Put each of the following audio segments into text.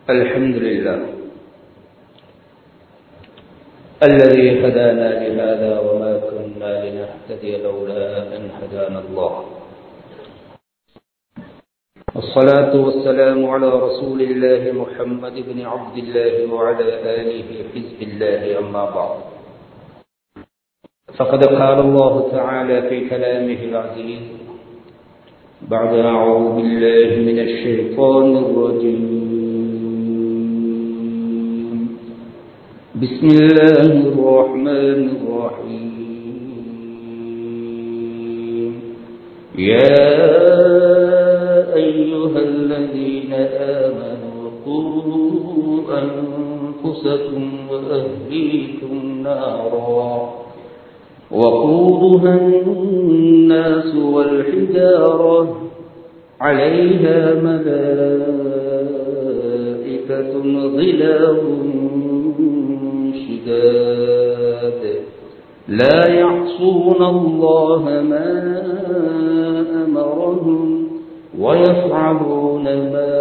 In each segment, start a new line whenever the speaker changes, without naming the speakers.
الحمد لله الذي هدانا لهذا وما كنا لنهتدي لولا أن هدانا الله الصلاة والسلام على رسول الله محمد بن عبد الله وعلى آله حزب الله أما بعد فقد قال الله تعالى في كلامه العزيز بعد أعوذ بالله من الشيطان الرجيم بسم الله الرحمن الرحيم يا أيها الذين آمنوا قوا أنفسكم وأهليكم نارا وقودها الناس والحجارة عليها ملائكة غلاظ شداد لا يعصون الله ما أمرهم ويفعلون ما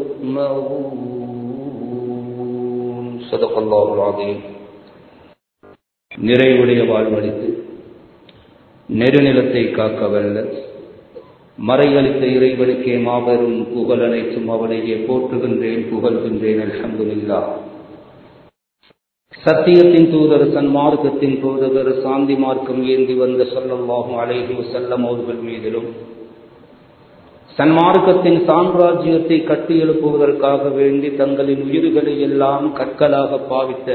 يؤمرون صدق الله العظيم நிறைவுடைய வாழ்வழித்து நெருநிலத்தை காக்க வல்ல மறையளித்த இறைவனுக்கே மாபெரும் புகழ் அனைத்தும் அவனையே போற்றுகின்றேன் புகழ்கின்றேன் அல்ஹம்துலில்லா சத்தியத்தின் தூதர் சன்மார்க்கத்தின் தூதர் சாந்தி மார்க்கம் ஏந்தி வந்த சொல்லல்லாகும் அலைஹி செல்லம் அவர்கள் மீதிலும் சன்மார்க்கத்தின் சாம்ராஜ்யத்தை கட்டி எழுப்புவதற்காக வேண்டி தங்களின் உயிர்களை எல்லாம் கற்களாக பாவித்த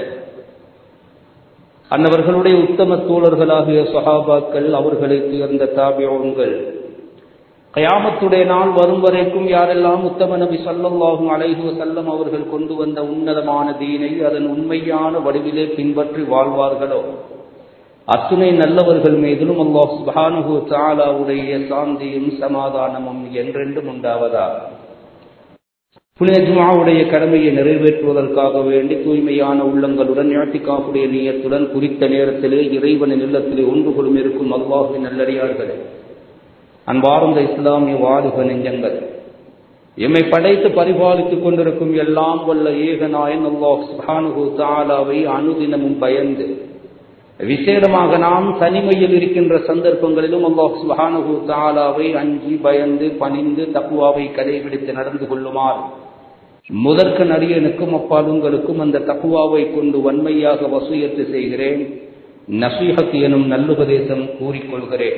அன்னவர்களுடைய உத்தம தோழர்களாகிய சஹாபாக்கள் அவர்களை துயர்ந்த தாபியோன்கள் கயாமத்துடைய நாள் வரும் வரைக்கும் யாரெல்லாம் உத்தம நபி சல்லல்லாஹும் அலைஹு செல்லம் அவர்கள் கொண்டு வந்த உன்னதமான தீனை அதன் உண்மையான வடிவிலே பின்பற்றி வாழ்வார்களோ அத்துணை நல்லவர்கள் மீதிலும் அல்லாஹ் சுபானுகு தாலாவுடைய சாந்தியும் சமாதானமும் என்றென்றும் உண்டாவதா புனித ஜுமாவுடைய கடமையை நிறைவேற்றுவதற்காக வேண்டி தூய்மையான உள்ளங்களுடன் ஞாத்திகாப்புடைய நீயத்துடன் குறித்த நேரத்திலே இறைவனின் இல்லத்திலே ஒன்று கொள்ளும் இருக்கும் அல்லாஹுவின் நல்லடியார்களே அன்பார்ந்த இஸ்லாமிய வாதுக நெஞ்சங்கள் எம்மை படைத்து பரிபாலித்துக் கொண்டிருக்கும் எல்லாம் வல்ல ஏகநாயன் அல்லாஹ் சுபானுகு தாலாவை அனுதினமும் பயந்து விசேடமாக நாம் தனிமையில் இருக்கின்ற சந்தர்ப்பங்களிலும் அல்லாஹ் சுபானுகு தாலாவை அஞ்சி பயந்து பணிந்து தப்புவாவை கடைபிடித்து நடந்து கொள்ளுமாறு முதற்க நடிகனுக்கும் அப்பாலுங்களுக்கும் அந்த தப்புவாவை கொண்டு வன்மையாக வசூயத்து செய்கிறேன் நசீஹத் எனும் நல்லுபதேசம் கூறிக்கொள்கிறேன்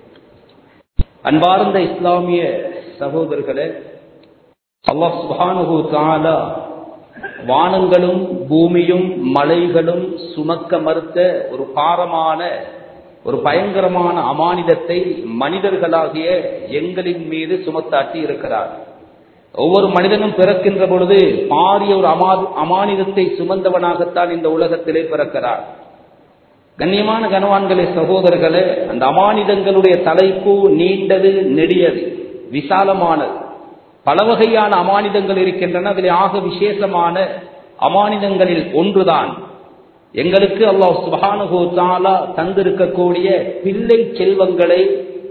அன்பார்ந்த இஸ்லாமிய சகோதரர்களே அல்லாஹ் சுபானுகு தாலா வானங்களும் பூமியும் மலைகளும் சுமக்க மறுத்த ஒரு பாரமான ஒரு பயங்கரமான அமானிதத்தை மனிதர்களாகிய எங்களின் மீது சுமத்தாட்டி இருக்கிறார் ஒவ்வொரு மனிதனும் பிறக்கின்ற பொழுது பாரிய ஒரு அமா அமானிதத்தை சுமந்தவனாகத்தான் இந்த உலகத்திலே பிறக்கிறார் கண்ணியமான கனவான்களே சகோதரர்களே அந்த அமானிதங்களுடைய தலைப்பு நீண்டது நெடியது விசாலமானது பல வகையான அமானிதங்கள் இருக்கின்றன அதில் ஆக விசேஷமான அமானிதங்களில் ஒன்றுதான் எங்களுக்கு அல்லாஹ் சுபானுகோ தாலா தந்திருக்கக்கூடிய பிள்ளை செல்வங்களை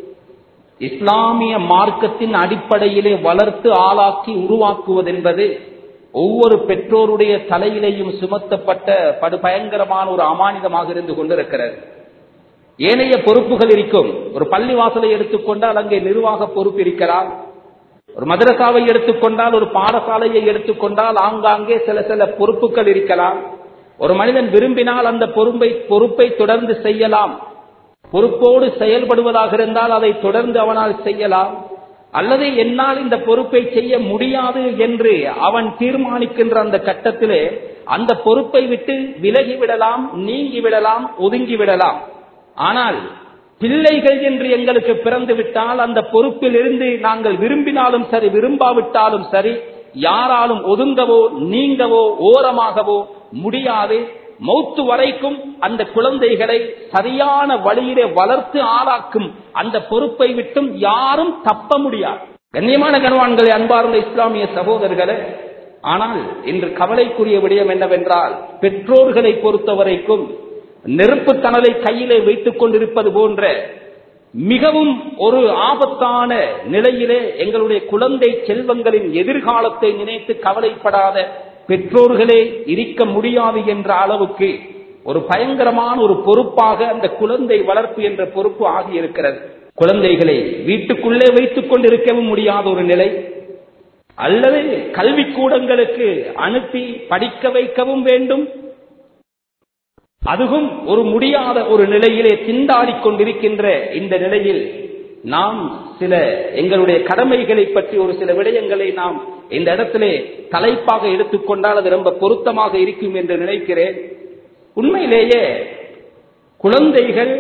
இஸ்லாமிய மார்க்கத்தின் அடிப்படையிலே வளர்த்து ஆளாக்கி உருவாக்குவதென்பது ஒவ்வொரு பெற்றோருடைய தலையிலேயும் சுமத்தப்பட்ட படு பயங்கரமான ஒரு அமானிதமாக இருந்து கொண்டிருக்கிறது ஏனைய பொறுப்புகள் இருக்கும் ஒரு பள்ளி வாசலை எடுத்துக்கொண்டால் அங்கே நிர்வாக பொறுப்பு இருக்கிறார் ஒரு மதரசாவை எடுத்துக்கொண்டால் ஒரு பாடசாலையை எடுத்துக்கொண்டால் ஆங்காங்கே சில சில பொறுப்புகள் இருக்கலாம் ஒரு மனிதன் விரும்பினால் அந்த பொறுப்பை பொறுப்பை தொடர்ந்து செய்யலாம் பொறுப்போடு செயல்படுவதாக இருந்தால் அதை தொடர்ந்து அவனால் செய்யலாம் அல்லது என்னால் இந்த பொறுப்பை செய்ய முடியாது என்று அவன் தீர்மானிக்கின்ற அந்த கட்டத்திலே அந்த பொறுப்பை விட்டு விலகி விடலாம் நீங்கி விடலாம் ஒதுங்கி விடலாம் ஆனால் பிள்ளைகள் என்று எங்களுக்கு பிறந்து விட்டால் அந்த பொறுப்பில் இருந்து நாங்கள் விரும்பினாலும் சரி விரும்பாவிட்டாலும் சரி யாராலும் ஒதுங்கவோ நீங்கவோ ஓரமாகவோ முடியாது மௌத்து வரைக்கும் அந்த குழந்தைகளை சரியான வழியிலே வளர்த்து ஆளாக்கும் அந்த பொறுப்பை விட்டும் யாரும் தப்ப முடியாது கண்ணியமான கனவான்களை அன்பார்ந்த இஸ்லாமிய சகோதரர்களே ஆனால் இன்று கவலைக்குரிய விடயம் என்னவென்றால் பெற்றோர்களை பொறுத்தவரைக்கும் நெருப்பு தணலை கையிலே வைத்துக் கொண்டிருப்பது போன்ற மிகவும் ஒரு ஆபத்தான நிலையிலே எங்களுடைய குழந்தை செல்வங்களின் எதிர்காலத்தை நினைத்து கவலைப்படாத பெற்றோர்களே இருக்க முடியாது என்ற அளவுக்கு ஒரு பயங்கரமான ஒரு பொறுப்பாக அந்த குழந்தை வளர்ப்பு என்ற பொறுப்பு ஆகியிருக்கிறது குழந்தைகளை வீட்டுக்குள்ளே வைத்துக் கொண்டிருக்கவும் முடியாத ஒரு நிலை அல்லது கல்விக்கூடங்களுக்கு அனுப்பி படிக்க வைக்கவும் வேண்டும் அதுவும் ஒரு முடியாத ஒரு நிலையிலே திண்டாடிக் கொண்டிருக்கின்ற இந்த நிலையில் நாம் சில எங்களுடைய கடமைகளை பற்றி ஒரு சில விடயங்களை நாம் இந்த இடத்திலே தலைப்பாக எடுத்துக்கொண்டால் அது ரொம்ப பொருத்தமாக இருக்கும் என்று நினைக்கிறேன் உண்மையிலேயே குழந்தைகள்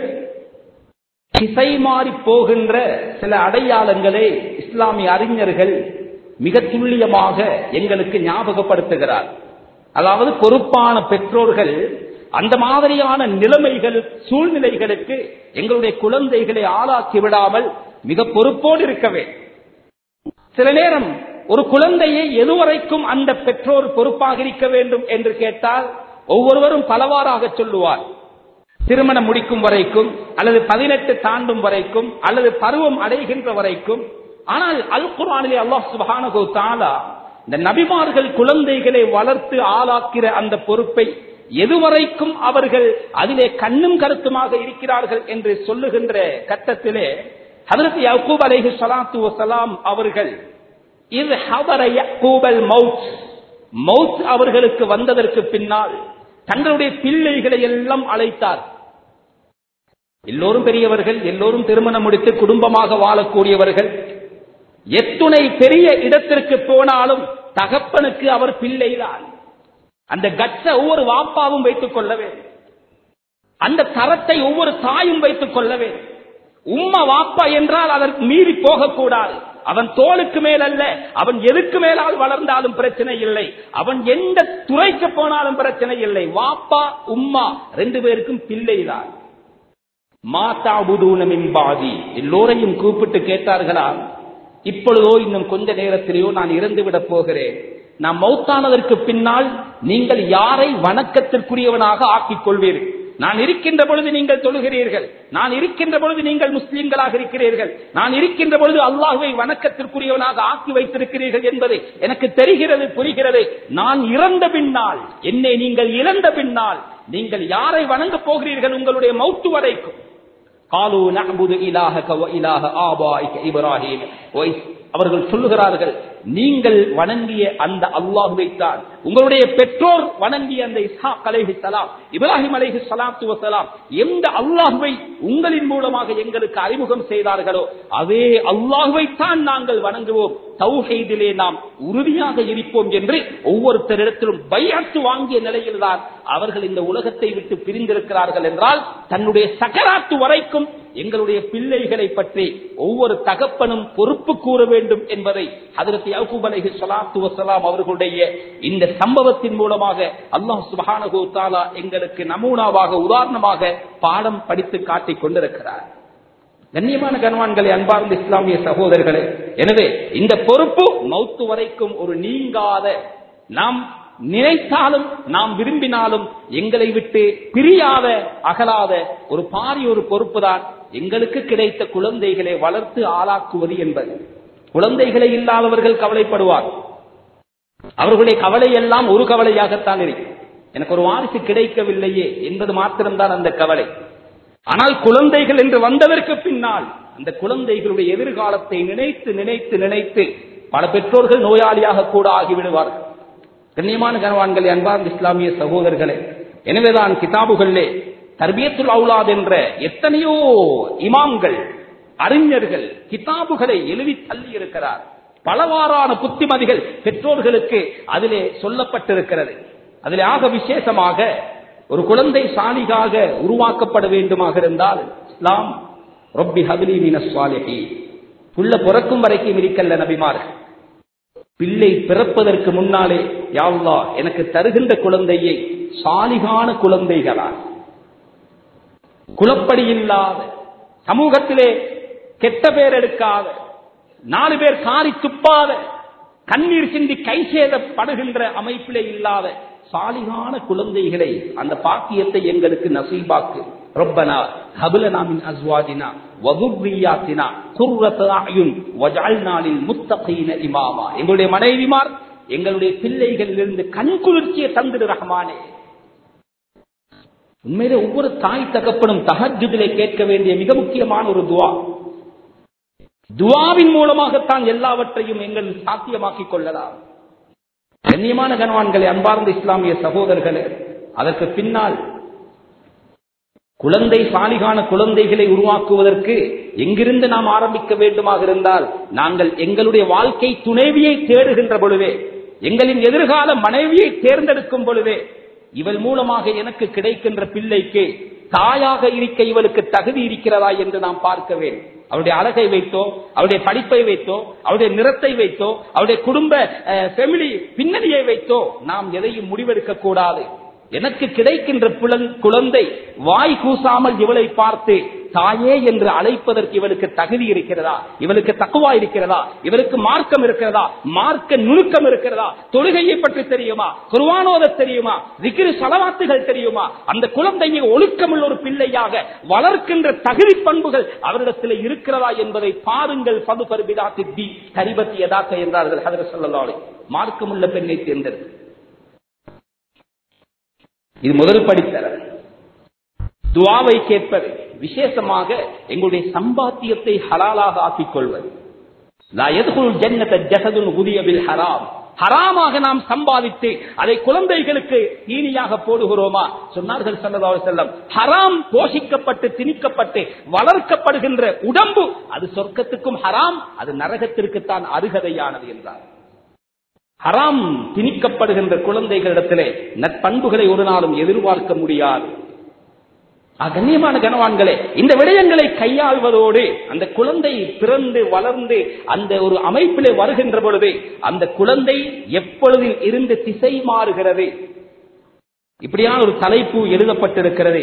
திசை மாறி போகின்ற சில அடையாளங்களை இஸ்லாமிய அறிஞர்கள் மிக துல்லியமாக எங்களுக்கு ஞாபகப்படுத்துகிறார் அதாவது பொறுப்பான பெற்றோர்கள் அந்த மாதிரியான நிலைமைகள் சூழ்நிலைகளுக்கு எங்களுடைய குழந்தைகளை ஆளாக்கி விடாமல் மிக பொறுப்போடு இருக்கவே சில நேரம் ஒரு குழந்தையை எதுவரைக்கும் அந்த பெற்றோர் பொறுப்பாக இருக்க வேண்டும் என்று கேட்டால் ஒவ்வொருவரும் பலவாறாக சொல்லுவார் திருமணம் முடிக்கும் வரைக்கும் அல்லது பதினெட்டு தாண்டும் வரைக்கும் அல்லது பருவம் அடைகின்ற வரைக்கும் ஆனால் அல் குரானிலே அல்லாஹ் சுபஹானஹு தஆலா இந்த நபிமார்கள் குழந்தைகளை வளர்த்து ஆளாக்கிற அந்த பொறுப்பை எதுவரைக்கும் அவர்கள் அதிலே கண்ணும் கருத்துமாக இருக்கிறார்கள் என்று சொல்லுகின்ற கட்டத்திலே ஹதரத் யக்கூப் அலைஹி ஸலாத்து வஸலாம் அவர்கள் இது ஹபர யக்கூபல் மவுத் மவுத் அவர்களுக்கு வந்ததற்கு பின்னால் தங்களுடைய பிள்ளைகளை எல்லாம் அழைத்தார் எல்லோரும் பெரியவர்கள் எல்லோரும் திருமணம் முடித்து குடும்பமாக வாழக்கூடியவர்கள் எத்துணை பெரிய இடத்திற்கு போனாலும் தகப்பனுக்கு அவர் பிள்ளைதான் அந்த கட்ச ஒவ்வொரு வாப்பாவும் வைத்துக் கொள்ள வேண்டும் அந்த தரத்தை ஒவ்வொரு தாயும் வைத்துக் கொள்ள வேண்டும் உம்மா வாப்பா என்றால் அதற்கு மீறி போகக்கூடாது அவன் தோளுக்கு மேல் அல்ல அவன் எதுக்கு மேலால் வளர்ந்தாலும் பிரச்சனை இல்லை அவன் எந்த துறைக்கு போனாலும் பிரச்சனை இல்லை வாப்பா உம்மா ரெண்டு பேருக்கும் பிள்ளைதான் மாதா புதூனமின்பாதி எல்லோரையும் கூப்பிட்டு கேட்டார்களா இப்பொழுதோ இன்னும் கொஞ்ச நேரத்திலேயோ நான் இறந்து விட போகிறேன் நான் மௌத்தானதற்கு பின்னால் நீங்கள் யாரை வணக்கத்திற்குரியவனாக ஆக்கிக் கொள்வீர்கள் நான் இருக்கின்ற பொழுது நீங்கள் தொழுகிறீர்கள் நான் இருக்கின்ற பொழுது நீங்கள் முஸ்லிம்களாக இருக்கிறீர்கள் நான் இருக்கின்ற பொழுது அல்லாஹுவை வணக்கத்திற்குரியவனாக ஆக்கி வைத்திருக்கிறீர்கள் என்பது எனக்கு தெரிகிறது புரிகிறது நான் இறந்த பின்னால் என்னை நீங்கள் இழந்த பின்னால் நீங்கள் யாரை வணங்கப் போகிறீர்கள் உங்களுடைய மௌத்து வரைக்கும் قالوا نعبد إلهك وإله آبائك إبراهيم அவர்கள் சொல்லுகிறார்கள் நீங்கள் வணங்கிய அந்த அல்லாஹுவைத்தான் உங்களுடைய பெற்றோர் வணங்கிய அந்த இஸ்ஹாக் அலைஹி சலாம் இப்ராஹிம் அலைஹி சலாத்து வசலாம் எந்த அல்லாஹுவை உங்களின் மூலமாக எங்களுக்கு அறிமுகம் செய்தார்களோ அதே அல்லாஹுவைத்தான் நாங்கள் வணங்குவோம் தௌஹீதிலே நாம் உறுதியாக இருப்போம் என்று ஒவ்வொருத்தரிடத்திலும் பையாத்து வாங்கிய நிலையில்தான் அவர்கள் இந்த உலகத்தை விட்டு பிரிந்திருக்கிறார்கள் என்றால் தன்னுடைய சகராத்து வரைக்கும் எங்களுடைய பிள்ளைகளை பற்றி ஒவ்வொரு தகப்பனும் பொறுப்பு கூற வேண்டும் என்பதை அதற்கு யக்கூப் அலைஹி ஸலாத்து வஸலாம் அவர்களுடைய இந்த சம்பவத்தின் மூலமாக அல்லாஹ் சுப்ஹானஹு தஆலா எங்களுக்கு நமூனாவாக உதாரணமாக பாடம் படித்து காட்டிக் கொண்டிருக்கிறார் கண்ணியமான கனவான்களை அன்பார்ந்த இஸ்லாமிய சகோதரர்களே எனவே இந்த பொறுப்பு மௌத்து வரைக்கும் ஒரு நீங்காத நாம் நினைத்தாலும் நாம் விரும்பினாலும் எங்களை விட்டு பிரியாத அகலாத ஒரு பாரிய ஒரு பொறுப்பு தான் எங்களுக்கு கிடைத்த குழந்தைகளை வளர்த்து ஆளாக்குவது என்பது குழந்தைகளை இல்லாதவர்கள் கவலைப்படுவார் அவர்களுடைய கவலை எல்லாம் ஒரு கவலையாகத்தான் இருக்கும் எனக்கு ஒரு வாரிசு கிடைக்கவில்லையே என்பது மாத்திரம்தான் அந்த கவலை ஆனால் குழந்தைகள் என்று வந்ததற்கு பின்னால் அந்த குழந்தைகளுடைய எதிர்காலத்தை நினைத்து நினைத்து நினைத்து பல பெற்றோர்கள் நோயாளியாக கூட ஆகிவிடுவார்கள் கண்ணியமான கனவான்களை அன்பார்ந்த இஸ்லாமிய சகோதரர்களே எனவேதான் கிதாபுகளிலே தர்பியத்துல் அவுலாத் என்ற எத்தனையோ இமாம்கள் அறிஞர்கள் கிதாபுகளை எழுதி தள்ளி இருக்கிறார் பலவாறான புத்திமதிகள் பெற்றோர்களுக்கு அதிலே சொல்லப்பட்டிருக்கிறது அதிலே ஆக விசேஷமாக ஒரு குழந்தை சாலிகாக உருவாக்கப்பட வேண்டுமாக இருந்தால் இஸ்லாம் ரொப்பி ஹபிலி மீனஸ்வாலிஹி புள்ள பிறக்கும் வரைக்கும் இருக்கல்ல நபிமார்கள் பிள்ளை பிறப்பதற்கு முன்னாலே யாவ்லா எனக்கு தருகின்ற குழந்தையை சாலிகான குழந்தைகளா குலப்படி இல்லாத சமூகத்திலே கெட்ட பேர் எடுக்காத நாலு பேர் காரி துப்பாத கண்ணீர் சிந்தி கை சேதப்படுகின்ற அமைப்பிலே இல்லாத சாலிகான குழந்தைகளை அந்த பாக்கியத்தை எங்களுக்கு நசீபாக்கு ரப்பனா ஹபுலனா மின் அஸ்வாதினா வதுர்ரியாத்தினா குர்ரத அயுன் வஜஅல்னா லில் முத்தகீன இமாமா எங்களுடைய மனைவிமார் எங்களுடைய பிள்ளைகளிலிருந்து கண் குளிர்ச்சியை தந்திடு ரஹ்மானே உண்மையிலே ஒவ்வொரு தாய் தகப்பனும் தஹஜுதிலே கேட்க வேண்டிய மிக முக்கியமான ஒரு துவா துவாவின் மூலமாகத்தான் எல்லாவற்றையும் எங்கள் சாத்தியமாக்கிக் கொள்ளலாம் கண்ணியமான கனவான்களே அன்பார்ந்த இஸ்லாமிய சகோதரர்களே அதற்கு பின்னால் குழந்தை சாலிகான குழந்தைகளை உருவாக்குவதற்கு எங்கிருந்து நாம் ஆரம்பிக்க வேண்டுமாக இருந்தால் நாங்கள் எங்களுடைய வாழ்க்கை துணைவியை தேடுகின்ற பொழுதே எங்களின் எதிர்கால மனைவியை தேர்ந்தெடுக்கும் பொழுதே இவள் மூலமாக எனக்கு கிடைக்கின்ற பிள்ளைக்கு தாயாக இருக்க இவளுக்கு தகுதி இருக்கிறதா என்று நாம் பார்க்க வேண்டும் அவருடைய அழகை வைத்தோ அவருடைய படிப்பை வைத்தோ அவருடைய நிறத்தை வைத்தோ அவருடைய குடும்ப ஃபெமிலி பின்னணியை வைத்தோ நாம் எதையும் முடிவெடுக்க கூடாது எனக்கு கிடைக்கின்ற புலன்- குழந்தை வாய் கூசாமல் இவளை பார்த்து தாயே என்று அழைப்பதற்கு இவளுக்கு தகுதி இருக்கிறதா இவளுக்கு தக்குவா இருக்கிறதா இவளுக்கு மார்க்கம் இருக்கிறதா மார்க்க நுணுக்கம் இருக்கிறதா தொழுகையை பற்றி தெரியுமா குர்வானோத தெரியுமா விக்கிரி சலவாத்துகள் தெரியுமா அந்த குழந்தையை ஒழுக்கமுள்ள ஒரு பிள்ளையாக வளர்க்கின்ற தகுதி பண்புகள் அவரிடத்தில் இருக்கிறதா என்பதை பாருங்கள் பது பருபிதாத்தி தி கரிபத்தி யதாக்க என்றார்கள் ஹதர சொல்லலாலே மார்க்கமுள்ள பெண்ணை தேர்ந்தெடுத்து இது முதல் படித்தர துவாவை கேட்பது விசேஷமாக எங்களுடைய சம்பாத்தியத்தை ஹலாலாக ஆக்கிக் கொள்வது லா யத்குல் ஜன்னத ஜஸதுன் உதிய பில் ஹராம் ஹராமாக நாம் சம்பாதித்து அதை குழந்தைகளுக்கு தீனியாக போடுகிறோமா சொன்னார்கள் ஸல்லல்லாஹு அலைஹி வஸல்லம் ஹராம் போஷிக்கப்பட்டு திணிக்கப்பட்டு வளர்க்கப்படுகின்ற உடம்பு அது சொர்க்கத்துக்கும் ஹராம் அது நரகத்திற்கு தான் அருகதையானது என்றார் ஹராம் திணிக்கப்படுகின்ற குழந்தைகளிடத்திலே நற்பண்புகளை ஒரு நாளும் எதிர்பார்க்க முடியாது ஆ, கண்ணியமான கனவான்களே இந்த விடயங்களை கையாள்வதோடு அந்த குழந்தை பிறந்து வளர்ந்து அந்த ஒரு அமைப்பிலே வருகின்ற பொழுது அந்த குழந்தை எப்பொழுதில் இருந்து திசை மாறுகிறது இப்படியான ஒரு தலைப்பு எழுதப்பட்டிருக்கிறது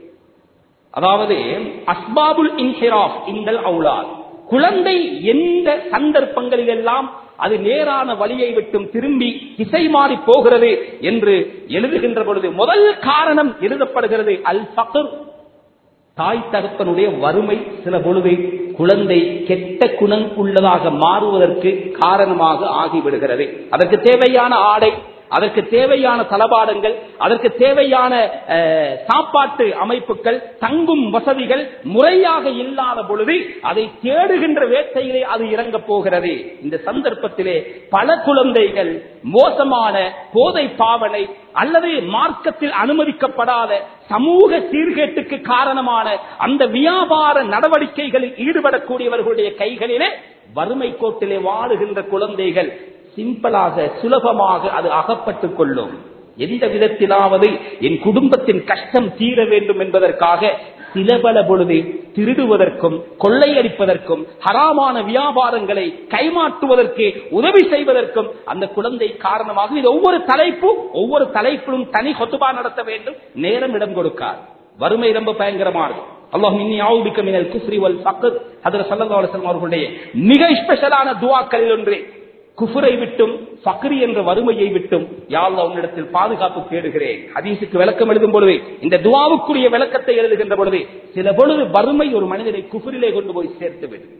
அதாவது அஸ்பாபுல் இன்ஹிராஃப் இந்தல் அவுலாத் குழந்தை எந்த சந்தர்ப்பங்களில் எல்லாம் அது நேரான வழியை விட்டும் திரும்பி திசை மாறி போகிறது என்று எழுதுகின்ற பொழுது முதல் காரணம் எழுதப்படுகிறது அல் ஃபக்ர் தாய் தகப்பனுடைய வறுமை சில பொழுது குழந்தை கெட்ட குணம் உள்ளதாக மாறுவதற்கு காரணமாக ஆகிவிடுகிறது அதற்கு தேவையான ஆடை அதற்கு தேவையான தளபாடங்கள் அதற்கு தேவையான அஹ், சாப்பாட்டு அமைப்புகள் தங்கும் வசதிகள் முறையாக இல்லாத பொழுது அதை தேடுகின்ற வேட்டையிலே அது இறங்கப் போகிறது இந்த சந்தர்ப்பத்திலே பல குழந்தைகள் மோசமான போதை பாவனை அல்லது மார்க்கத்தில் அனுமதிக்கப்படாத சமூக சீர்கேட்டுக்கு காரணமான அந்த வியாபார நடவடிக்கைகளில் ஈடுபடக்கூடியவர்களுடைய கைகளிலே வறுமை கோட்டிலே வாழுகின்ற குழந்தைகள் சிம்பிளாக சுலபமாக அது அகப்பட்டுக் கொள்ளும் எந்த விதத்திலாவது என் குடும்பத்தின் கஷ்டம் தீர வேண்டும் என்பதற்காக சில பல பொழுது திருடுவதற்கும் கொள்ளையடிப்பதற்கும் ஹராமான வியாபாரங்களை கைமாற்றுவதற்கு உதவி செய்வதற்கும் அந்த குழந்தை காரணமாக இது ஒவ்வொரு தலைப்பு ஒவ்வொரு தலைப்பிலும் தனி கொத்துபா நடத்த வேண்டும் நேரம் இடம் கொடுக்காது வறுமை ரொம்ப பயங்கரமானது அல்லாஹ் இன்னி ஆவுபிக்க மினல் குஃப்ரி வல் ஃபக்ர் ஹதரத் ஸல்லல்லாஹு அலைஹி வஸல்லம் அவர்களுடைய மிக ஸ்பெஷலான துஆக்களில் ஒன்று குஃபரை விட்டும் ஃபக்ரி என்ற வறுமையை விட்டும் யாழ்லா உன்னிடத்தில் பாதுகாப்பு தேடுகிறேன் ஹதீஸுக்கு விளக்கம் எழுதும் பொழுது இந்த துவாவுக்குரிய விளக்கத்தை எழுதுகின்ற பொழுது சில பொழுது வறுமை ஒரு மனிதனை குஃபரிலே கொண்டு போய் சேர்த்து விடும்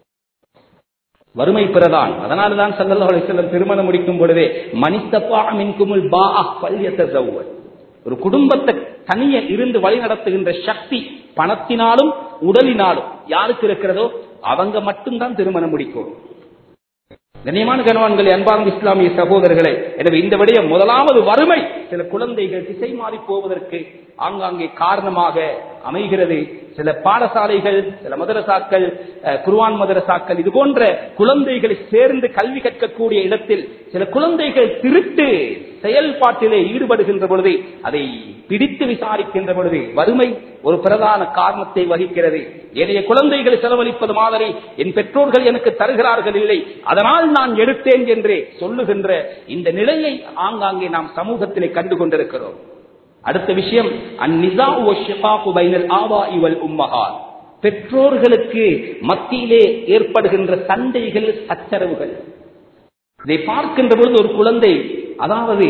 வறுமை பிறதான் அதனால்தான் சல்லல்லாஹு அலைஹி வஸல்லம் திருமணம் முடிக்கும் பொழுதே மனிதப்பா மின்குமுல் பாஅ ஃபல்யத்தஸவ்வஜ் ஒரு குடும்பத்தை தனிய இருந்து வழி நடத்துகின்ற சக்தி பணத்தினாலும் உடலினாலும் யாருக்கு இருக்கிறதோ அவங்க மட்டும்தான் திருமணம் முடிக்கும் கண்ணியமான கனவான்களே அன்பார்ந்த இஸ்லாமிய சகோதரர்களே எனவே இந்த விடயம் முதலாவது வறுமை சில குழந்தைகள் திசை மாறி போவதற்கு ஆங்காங்கே காரணமாக அமைகிறது சில பாடசாலைகள் சில மதரசாக்கள் அஹ், குர்ஆன் மதரசாக்கள் இது போன்ற குழந்தைகளை சேர்ந்து கல்வி கற்கக்கூடிய இடத்தில் சில குழந்தைகள் திருட்டு செயல்பாட்டிலே ஈடுபடுகின்ற பொழுது அதை பிடித்து விசாரிக்கின்ற பொழுது வறுமை ஒரு பிரதான காரணத்தை வகிக்கிறது என்னுடைய குழந்தைகளை செலவழிப்பது மாதிரி என் பெற்றோர்கள் எனக்கு தருகிறார்கள் இல்லை அதனால் நான் எடுத்தேன் என்றே சொல்லுகின்ற இந்த நிலையை ஆங்காங்கே நாம் சமூகத்திலே கண்டு கொண்டிருக்கிறோம் அடுத்த விஷயம் அந்நிசா பைனல் ஆவா இவல் உம்மஹார் பெற்றோர்களுக்கு மத்தியிலே ஏற்படுகின்ற சண்டைகள் சச்சரவுகள் இதை பார்க்கின்ற பொழுது ஒரு குழந்தை அதாவது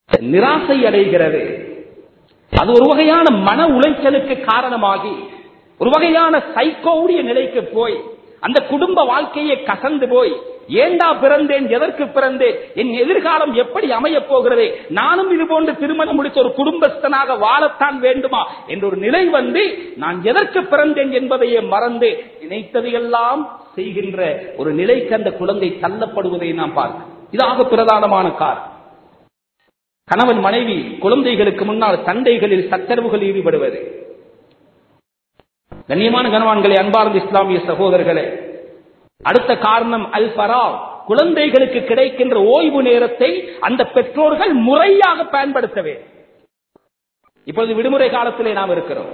நிராசை அடைகிறது அது ஒரு வகையான மன உளைச்சலுக்கு காரணமாகி ஒரு வகையான சைக்கோவுடைய நிலைக்கு போய் அந்த குடும்ப வாழ்க்கையை கசந்து போய் ஏண்டா பிறந்தேன் எதற்கு பிறந்தேன் என் எதிர்காலம் எப்படி அமையப் போகிறது நானும் இது போன்று திருமணம் முடித்த ஒரு குடும்பஸ்தனாக வாழத்தான் வேண்டுமா என்ற ஒரு நிலை வந்து நான் எதற்கு பிறந்தேன் என்பதையே மறந்து நினைத்ததையெல்லாம் செய்கின்ற ஒரு நிலைக்கு அந்த குழந்தை தள்ளப்படுவதை நாம் பார்க்கிறோம் இதாக பிரதானமான காரணம் கணவன் மனைவி குழந்தைகளுக்கு முன்னால் சண்டைகளில் சச்சரவுகளில் ஈடுபடுவது கண்ணியமான கனவான்களே அன்பார்ந்த இஸ்லாமிய சகோதரர்களே அடுத்த காரணம் அல் பரா குழந்தைகளுக்கு கிடைக்கின்ற ஓய்வு நேரத்தை அந்த பெற்றோர்கள் முறையாக பயன்படுத்த வேண்டும் இப்பொழுது விடுமுறை காலத்திலே நாம் இருக்கிறோம்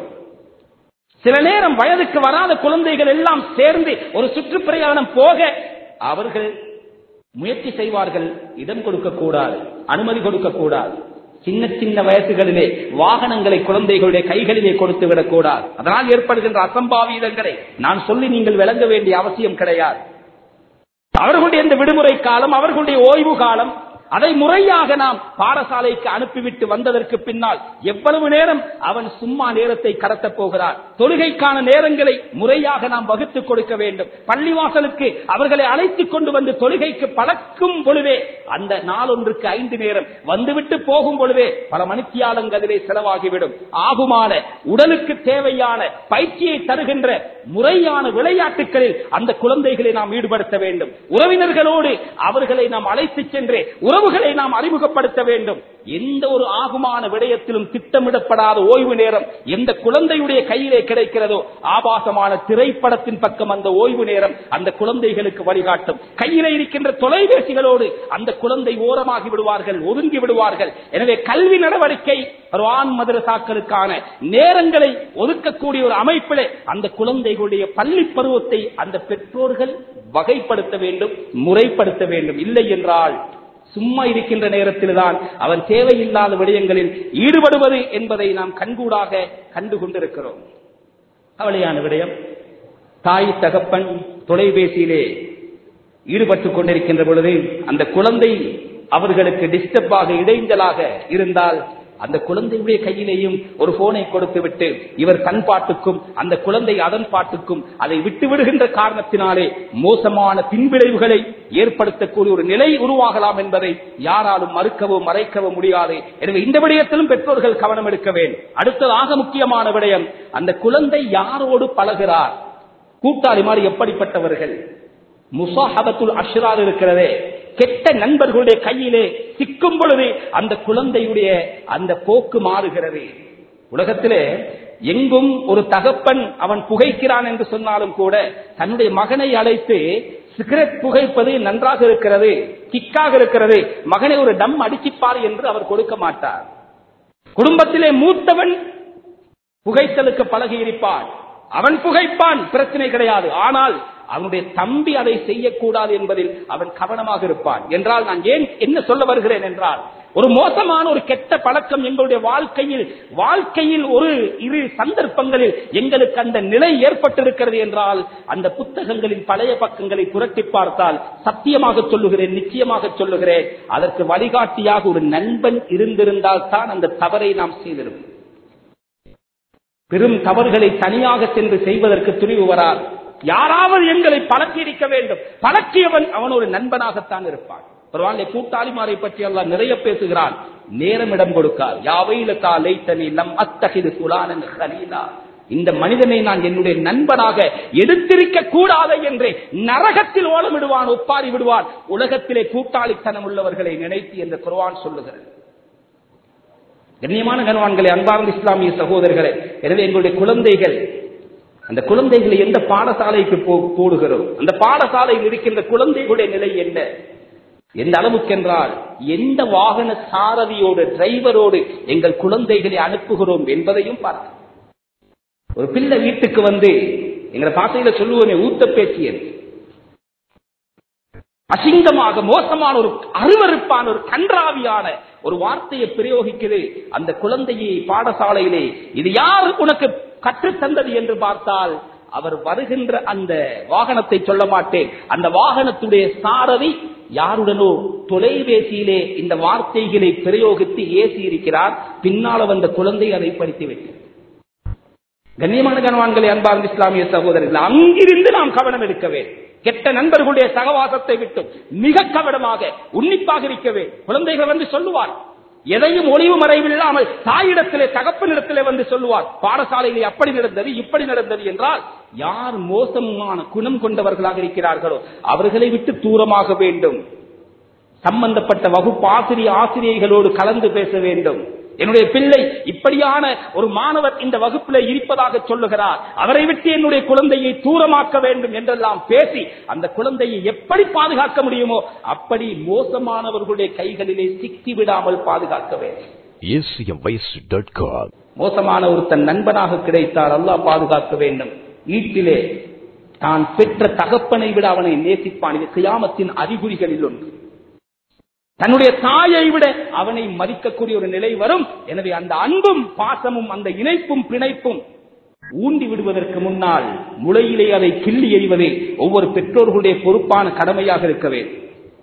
சில நேரம் வயதுக்கு வராத குழந்தைகள் எல்லாம் சேர்ந்து ஒரு சுற்றுப்பிரயாணம் போக அவர்கள் முயற்சி செய்வார்கள் இடம் கொடுக்க கூடாது அனுமதி கொடுக்க கூடாது சின்ன சின்ன வயசுகளிலே வாகனங்களை குழந்தைகளுடைய கைகளிலே கொடுத்து விடக்கூடாது அதனால் ஏற்படுகின்ற அசம்பாவிதங்களை நான் சொல்லி நீங்கள் விளங்க வேண்டிய அவசியம் கிடையாது அவர்களுடைய இந்த விடுமுறை காலம் அவர்களுடைய ஓய்வு காலம் அதை முறையாக நாம் பாடசாலைக்கு அனுப்பிவிட்டு வந்ததற்கு பின்னால் எவ்வளவு நேரம் அவன் சும்மா நேரத்தை கடத்தப் போகிறான் தொழுகைக்கான நேரங்களை முறையாக நாம் வகுத்துக் கொடுக்க வேண்டும் பள்ளிவாசலுக்கு அவர்களை அழைத்துக் கொண்டு வந்து தொழுகைக்கு பழக்கும் பொழுதே அந்த நாளொன்றுக்கு ஐந்து நேரம் வந்துவிட்டு போகும் பொழுதே பல மணித்தியாலங்களிலே செலவாகிவிடும் ஆகுமான உடலுக்கு தேவையான பயிற்சியை தருகின்ற முறையான விளையாட்டுகளில் அந்த குழந்தைகளை நாம் ஈடுபடுத்த வேண்டும் உறவினர்களோடு அவர்களை நாம் அழைத்துச் சென்று உறவுகளை நாம் அறிமுகப்படுத்த வேண்டும் எந்த ஒரு ஆகுமான விடயத்திலும் திட்டமிடப்படாத ஓய்வு நேரம் எந்த குழந்தையுடைய கையிலே கிடைக்கிறதோ ஆபாசமான திரைப்படத்தின் பக்கம் அந்த ஓய்வு நேரம் அந்த குழந்தைகளுக்கு வழிகாட்டும் கையிலே இருக்கின்ற தொலைபேசிகளோடு அந்த குழந்தை ஓரமாகி விடுவார்கள் ஒதுங்கி விடுவார்கள் எனவே கல்வி நடவடிக்கை ஆண் மதரசாக்களுக்கான நேரங்களை ஒதுக்கக்கூடிய ஒரு அமைப்பிலே அந்த குழந்தைகளுடைய பள்ளி பருவத்தை அந்த பெற்றோர்கள் வகைப்படுத்த வேண்டும் முறைப்படுத்த வேண்டும் இல்லை என்றால் சும்மா இருக்கின்ற நேரத்தில் தான் அவன் தேவையில்லாத விடயங்களில் ஈடுபடுவது என்பதை நாம் கண்கூடாக கண்டு கொண்டிருக்கிறோம் கவலையான விடயம் தாய் தகப்பன் தொலைபேசியிலே ஈடுபட்டுக் கொண்டிருக்கின்ற பொழுது அந்த குழந்தை அவர்களுக்கு டிஸ்டர்பாக இடைஞ்சலாக இருந்தால் அந்த குழந்தையுடைய கையிலேயும் ஒரு போனை கொடுத்து விட்டு இவர் தன் பாட்டுக்கும் அந்த குழந்தை அதன் பாட்டுக்கும் அதை விட்டு விடுகின்ற காரணத்தினாலே மோசமான பின்விளைவுகளை ஏற்படுத்தக்கூடிய ஒரு நிலை உருவாகலாம் என்பதை யாராலும் மறுக்கவோ மறைக்கவோ முடியாது எனவே இந்த விடயத்திலும் பெற்றோர்கள் கவனம் எடுக்க வேண்டும் அடுத்ததாக முக்கியமான விடயம் அந்த குழந்தை யாரோடு பழகிறார் கூட்டாளி மாதிரி எப்படிப்பட்டவர்கள் முசாஹபத்துல் அஷ்ரார் இருக்கிறதே கெட்ட நண்பர்களுடைய கையிலே சிக்கும் பொழுது அந்த குழந்தையுடைய அந்த போக்கு மாறுகிறது உலகத்திலே எங்கும் ஒரு தகப்பன் அவன் புகைக்கிறான் என்று சொன்னாலும் கூட தன்னுடைய மகனை அழைத்து சிகரெட் புகைப்பது நன்றாக இருக்கிறது கிக்காக இருக்கிறது மகனை ஒரு டம் அடிச்சிப்பார் என்று அவர் கொடுக்க மாட்டார் குடும்பத்திலே மூத்தவன் புகைத்தலுக்கு பழகி இருப்பான் அவன் புகைப்பான் பிரச்சனை கிடையாது ஆனால் அவனுடைய தம்பி அதை செய்யக்கூடாது என்பதில் அவன் கவனமாக இருப்பான் என்றால் நான் ஏன் என்ன சொல்ல வருகிறேன் என்றால் ஒரு மோசமான ஒரு கெட்ட பழக்கம் எங்களுடைய வாழ்க்கையில் வாழ்க்கையில் ஒரு இரு சந்தர்ப்பங்களில் எங்களுக்கு அந்த நிலை ஏற்பட்டிருக்கிறது என்றால் அந்த புத்தகங்களின் பழைய பக்கங்களை புரட்டி பார்த்தால் சத்தியமாக சொல்லுகிறேன் நிச்சயமாக சொல்லுகிறேன் அதற்கு வழிகாட்டியாக ஒரு நண்பன் இருந்திருந்தால் தான் அந்த தவறை நாம் செய்திருப்போம் பெரும் தவறுகளை தனியாக சென்று செய்வதற்கு துணிவு வராது யாராவது எங்களை பழக்கியிருக்க வேண்டும் பழக்கியவன் அவன் ஒரு நண்பனாகத்தான் இருப்பான் பரவாயில்ல கூட்டாளிமாரை பற்றி எல்லாம் நிறைய பேசுகிறான் நேரம் இடம் கொடுக்கார் யாவையில காலை தனி நம் அத்தகிது சுலானன் ஹலீலா இந்த மனிதனை நான் என்னுடைய நண்பனாக எடுத்திருக்க கூடாது என்று நரகத்தில் ஓலமிடுவான் ஒப்பாரி விடுவான் உலகத்திலே கூட்டாளித்தனம் உள்ளவர்களை நினைத்து என்று குர்வான் சொல்லுகிறது கண்ணியமான கனவான்களை அன்பார்ந்த இஸ்லாமிய சகோதரர்களே எனவே எங்களுடைய குழந்தைகள் அந்த குழந்தைகளை எந்த பாடசாலைக்கு போடுகிறோம் அந்த பாடசாலையில் இருக்கின்ற குழந்தைகளுடைய நிலை என்ன எந்த அளவுக்கென்றால் எந்த வாகன சாரதியோடு டிரைவரோடு எங்கள் குழந்தைகளை அனுப்புகிறோம் என்பதையும் பார்க்க ஒரு பிள்ளை வீட்டுக்கு வந்து எங்களை பாசையில சொல்லுவோமே ஊத்த பேச்சியது அசிங்கமாக மோசமான ஒரு அருவறுப்பான ஒரு கன்றாவியான ஒரு வார்த்தையை பிரயோகிக்குது அந்த குழந்தையை பாடசாலையிலே இது யார் உனக்கு கற்றுத்தந்தது என்று பார்த்தால் அவர் வருகின்ற அந்த வாகனத்தை சொல்ல மாட்டேன் அந்த வாகனத்துடைய சாரதி யாருடனோ தொலைபேசியிலே இந்த வார்த்தைகளை பிரயோகித்து ஏசி இருக்கிறார் பின்னால் வந்த குழந்தை அதை படித்து வைக்கிறது கண்ணியமான கனவான்களை அன்பார்ந்த இஸ்லாமிய சகோதரர்கள் அங்கிருந்து நாம் கவனம் எடுக்க வேண்டும் கெட்ட நண்பர்களுடைய சகவாசத்தை விட்டு மிக கவனமாக உன்னிப்பாக இருக்கவே குழந்தைகள் வந்து சொல்லுவார் எதையும் ஒளிவு மறைவில்லாமல் தாயிடத்திலே தகப்பனிடத்திலே வந்து சொல்லுவார் பாடசாலையிலே அப்படி நடந்தது இப்படி நடந்தது என்றால் யார் மோசமான குணம் கொண்டவர்களாக இருக்கிறார்களோ அவர்களை விட்டு தூரமாக வேண்டும் சம்பந்தப்பட்ட வகுப்பு ஆசிரிய ஆசிரியர்களோடு கலந்து பேச வேண்டும் என்னுடைய பிள்ளை இப்படியான ஒரு மாணவர் இந்த வகுப்பில் இருப்பதாக சொல்லுகிறார் அவரை விட்டு என்னுடைய குழந்தையை தூரமாக்க வேண்டும் என்றெல்லாம் பேசி அந்த குழந்தையை எப்படி பாதுகாக்க முடியுமோ அப்படி மோசமானவர்களுடைய கைகளிலே சிக்கி விடாமல் பாதுகாக்க வேண்டும்
acmways.com.
மோசமான ஒருத்தன் நண்பனாக கிடைத்தால் அல்லாஹ் பாதுகாக்க வேண்டும் வீட்டிலே தான் பெற்ற தகப்பனை விட அவனை நேசிப்பான் இது கியாமத்தின் அறிகுறிகளில் ஒன்று தன்னுடைய தாயை விட அவனை மதிக்கக்கூடிய ஒரு நிலை வரும் எனவே அந்த அன்பும் பாசமும் அந்த இணைப்பும் பிணைப்பும் ஊண்டி விடுவதற்கு முன்னால் முளையிலே அதை கிள்ளி எறிவதே ஒவ்வொரு பெற்றோர்களுடைய பொறுப்பான கடமையாக இருக்க வேண்டும்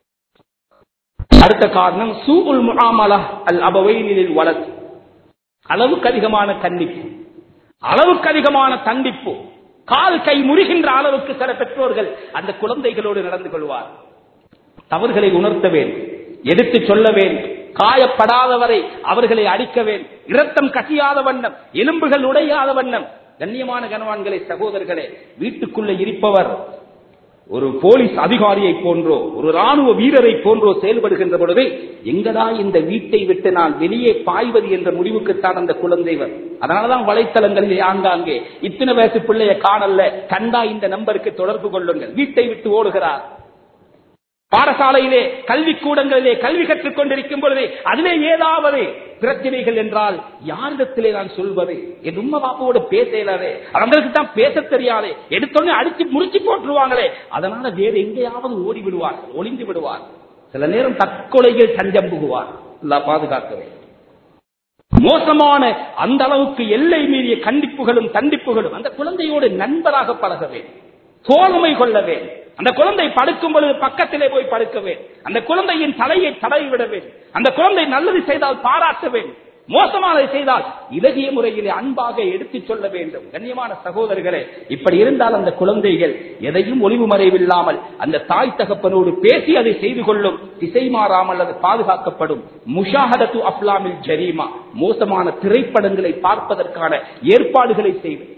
அடுத்த காரணம் சூகுல் முகாமலா அல் அபவைனில் வளர் அளவுக்கு அதிகமான கண்டிப்பு அளவுக்கு அதிகமான தண்டிப்பு கால் கை முறிகின்ற அளவுக்கு சில பெற்றோர்கள் அந்த குழந்தைகளோடு நடந்து கொள்வார் தவறுகளை உணர்த்த வேண்டும் எடுத்து சொல்ல வேண்டும் காயப்படாதவரை அவர்களை அடிக்க வேண்டும் இரத்தம் கசியாத வண்ணம் எலும்புகள் உடையாத வண்ணம் கண்ணியமான கனவான்களை சகோதரர்களே வீட்டுக்குள்ள இருப்பவர் ஒரு போலீஸ் அதிகாரியை போன்றோ ஒரு ராணுவ வீரரை போன்றோ செயல்படுகின்ற பொழுது எங்கடா இந்த வீட்டை விட்டு நான் வெளியே பாய்வது என்ற முடிவுக்குத்தான் அந்த குழந்தைவர் அதனாலதான் வலைத்தளங்களில் ஆங்காங்கே இத்தனை வயசு பிள்ளைய காணல்ல கண்டா இந்த நம்பருக்கு தொடர்பு கொள்ளுங்கள் வீட்டை விட்டு ஓடுகிறார் பாடசாலையிலே கல்வி கூடங்களிலே கல்வி கற்றுக் கொண்டிருக்கும் பொழுது அதிலே ஏதாவது பிரச்சனைகள் என்றால் யாரிடத்திலே நான் சொல்வது என் உண்மை பாப்பாவோட பேச இயலாதே அவங்களுக்கு தான் பேச தெரியாதே எடுத்தோடனே அடிச்சு முடிச்சு போட்டுருவாங்களே அதனால வேற எங்கேயாவது ஓடி விடுவார் ஒளிந்து விடுவார் சில நேரம் தற்கொலைகள் தஞ்சம் புகுவார் எல்லாம் பாதுகாக்கவே மோசமான அந்த அளவுக்கு எல்லை மீறிய கண்டிப்புகளும் தண்டிப்புகளும் அந்த குழந்தையோடு நண்பராக பழக வேண்டும் தோழமை கொள்ள வேண்டும் அந்த குழந்தை படுக்கும் பொழுது பக்கத்திலே போய் படுக்க வேண்டும் அந்த குழந்தையின் தலையை தடவி விட வேண்டும் அந்த குழந்தை நல்லது செய்தால் பாராட்ட வேண்டும் மோசமானதை செய்தால் இலகிய முறையிலே அன்பாக எடுத்துச் சொல்ல வேண்டும் கண்ணியமான சகோதரர்களே இப்படி இருந்தால் அந்த குழந்தைகள் எதையும் ஒளிவு மறைவில்லாமல் அந்த தாய் தகப்பனோடு பேசி அதை செய்து கொள்ளும் திசை மாறாமல் அது பாதுகாக்கப்படும் முஷாஹதத்து அப்லாமில் ஜரீமா மோசமான திரைப்படங்களை பார்ப்பதற்கான ஏற்பாடுகளை செய்வது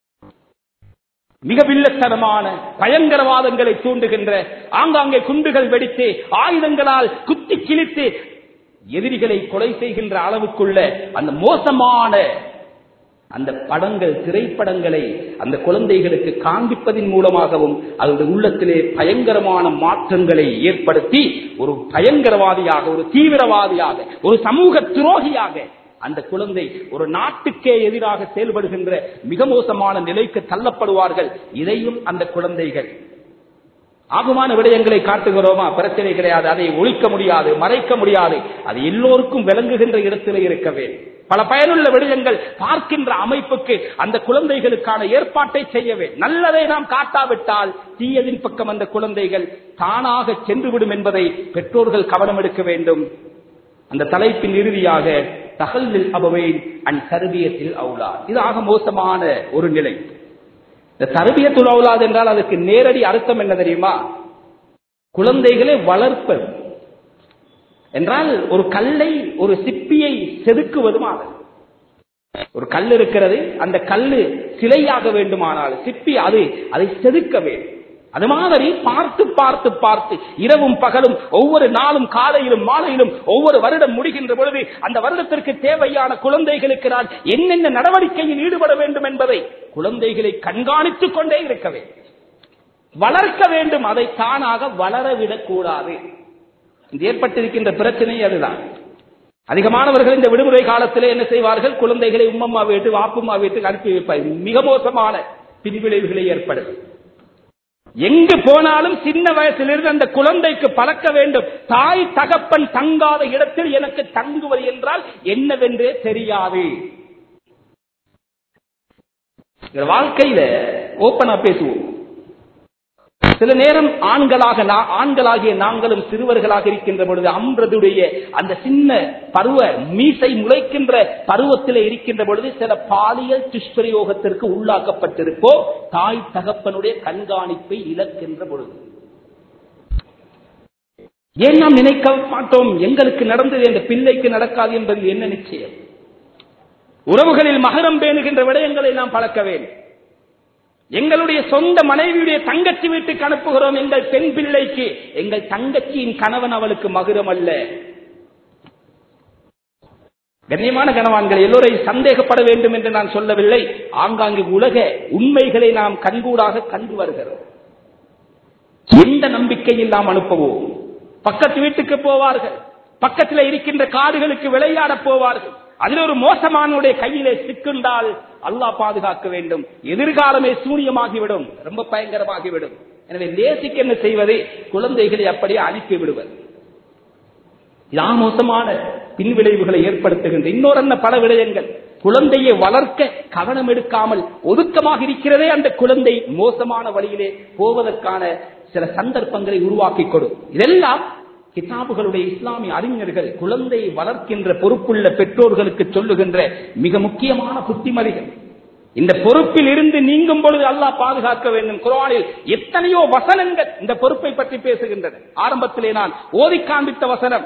மிக வில்லத்தனமான பயங்கரவாதங்களை தூண்டுகின்ற ஆங்காங்கே குண்டுகள் வெடித்து ஆயுதங்களால் குத்தி கிழித்து எதிரிகளை கொலை செய்கின்ற அளவுக்குள்ள அந்த மோசமான அந்த படங்கள் திரைப்படங்களை அந்த குழந்தைகளுக்கு காண்பிப்பதன் மூலமாகவும் அதனுடைய உள்ளத்திலே பயங்கரமான மாற்றங்களை ஏற்படுத்தி ஒரு பயங்கரவாதியாக ஒரு தீவிரவாதியாக ஒரு சமூக துரோகியாக அந்த குழந்தை ஒரு நாட்டுக்கே எதிராக செயல்படுகின்ற மிக மோசமான நிலைக்கு தள்ளப்படுவார்கள் இதையும் அந்த குழந்தைகள் ஆகுமான விடயங்களை காட்டுகிறோமா பிரச்சனை கிடையாது அதை ஒழிக்க முடியாது மறைக்க முடியாது அது எல்லோருக்கும் விளங்குகின்ற இடத்திலே இருக்கவே பல பயனுள்ள விடயங்கள் பார்க்கின்ற அமைப்புக்கு அந்த குழந்தைகளுக்கான ஏற்பாட்டை செய்யவே நல்லதை நாம் காட்டாவிட்டால் தீயதின் பக்கம் அந்த குழந்தைகள் தானாக சென்றுவிடும் என்பதை பெற்றோர்கள் கவனம் எடுக்க வேண்டும் அந்த தலைப்பின் இறுதியாக தகல்லில் அபவை அண்ட் தருவியத்தில் அவுலா இது ஆக மோசமான ஒரு நிலை இந்த தருவியத்துல் அவுலாது என்றால் அதுக்கு நேரடி அர்த்தம் என்ன தெரியுமா குழந்தைகளை வளர்ப்பது என்றால் ஒரு கல்லை ஒரு சிப்பியை செதுக்குவதுமாக ஒரு கல் இருக்கிறது அந்த கல்லு சிலையாக வேண்டுமானால் சிப்பி அது அதை செதுக்க வேண்டும் அது மாதிரி பார்த்து பார்த்து பார்த்து இரவும் பகலும் ஒவ்வொரு நாளும் காலையிலும் மாலையிலும் ஒவ்வொரு வருடம் முடிகின்ற பொழுது அந்த வருடத்திற்கு தேவையான குழந்தைகளுக்கு நான் என்னென்ன நடவடிக்கையில் ஈடுபட வேண்டும் என்பதை குழந்தைகளை கண்காணித்துக் கொண்டே இருக்க வேண்டும் வளர்க்க வேண்டும் அதை தானாக வளரவிடக் கூடாது இது ஏற்பட்டிருக்கின்ற பிரச்சனை அதுதான் அதிகமானவர்கள் இந்த விடுமுறை காலத்திலே என்ன செய்வார்கள் குழந்தைகளை உம்மம்மா வீட்டு வாப்பும்மா வீட்டுக்கு அனுப்பி வைப்பார்கள் மிக மோசமான பின்விளைவுகளை ஏற்படும் எங்கு போனாலும் சின்ன வயசிலிருந்து அந்த குழந்தைக்கு பழக்க வேண்டும் தாய் தகப்பன் தங்காத இடத்தில் எனக்கு தங்குவது என்றால் என்னவென்றே தெரியாது வாழ்க்கையில ஓப்பனா பேசுவோம் சில நேரம் ஆண்களாக நா- ஆண்களாகிய நாங்களும் சிறுவர்களாக இருக்கின்ற பொழுது அம்ரதுடைய அந்த சின்ன பருவ மீசை முளைக்கின்ற பருவத்திலே இருக்கின்ற பொழுது சில பாலியல் துஷ்பிரயோகத்திற்கு உள்ளாக்கப்பட்டிருப்போ தாய் தகப்பனுடைய கண்காணிப்பை இழக்கின்ற பொழுது ஏன் நாம் நினைக்க மாட்டோம் எங்களுக்கு நடந்தது என்ற பிள்ளைக்கு நடக்காது என்பது என்ன நிச்சயம் உறவுகளில் மகரம் பேணுகின்ற விடயங்களை நாம் பழக்க வேண்டும் எங்களுடைய சொந்த மனைவியுடைய தங்கச்சி வீட்டுக்கு அனுப்புகிறோம் எங்கள் பெண் பிள்ளைக்கு எங்கள் தங்கச்சியின் கணவன் அவளுக்கு மகுரம் அல்ல கண்ணியமான கணவான்கள் எல்லோரையும் சந்தேகப்பட வேண்டும் என்று நான் சொல்லவில்லை ஆங்காங்கு உலக உண்மைகளை நாம் கண்கூடாக கண்டு வருகிறோம் எந்த நம்பிக்கையில் நாம் அனுப்பவோம் பக்கத்து வீட்டுக்கு போவார்கள் பக்கத்தில் இருக்கின்ற காடுகளுக்கு விளையாட போவார்கள் அதில் ஒரு மோசமானுடைய கையிலே சிக்குண்டால் அல்லாஹ் பாதுகாக்க வேண்டும் எதிர்காலமே சூனியமாகிவிடும் ரொம்ப பயங்கரமாகிவிடும் எனவே லேசிக்கு என்ன செய்வது குழந்தைகளை அப்படியே அனுப்பி விடுவது இதான் மோசமான பின்விளைவுகளை ஏற்படுத்துகின்ற இன்னொரு என்ன பல விடயங்கள் குழந்தையை வளர்க்க கவனம் எடுக்காமல் ஒதுக்கமாக இருக்கிறதே அந்த குழந்தை மோசமான வழியிலே போவதற்கான சில சந்தர்ப்பங்களை உருவாக்கி கொடும் இதெல்லாம் கிதாபுகளுடைய இஸ்லாமிய அறிஞர்கள் குழந்தையை வளர்க்கின்ற பொறுப்புள்ள பெற்றோர்களுக்கு சொல்லுகின்ற மிக முக்கியமான புத்திமதிகள் இந்த பொறுப்பில் இருந்து நீங்கும் பொழுது அல்லாஹ் பாதுகாக்க வேண்டும் குரானில் எத்தனையோ வசனங்கள் இந்த பொறுப்பை பற்றி பேசுகின்றன ஆரம்பத்திலே நான் ஓதி காண்பித்த வசனம்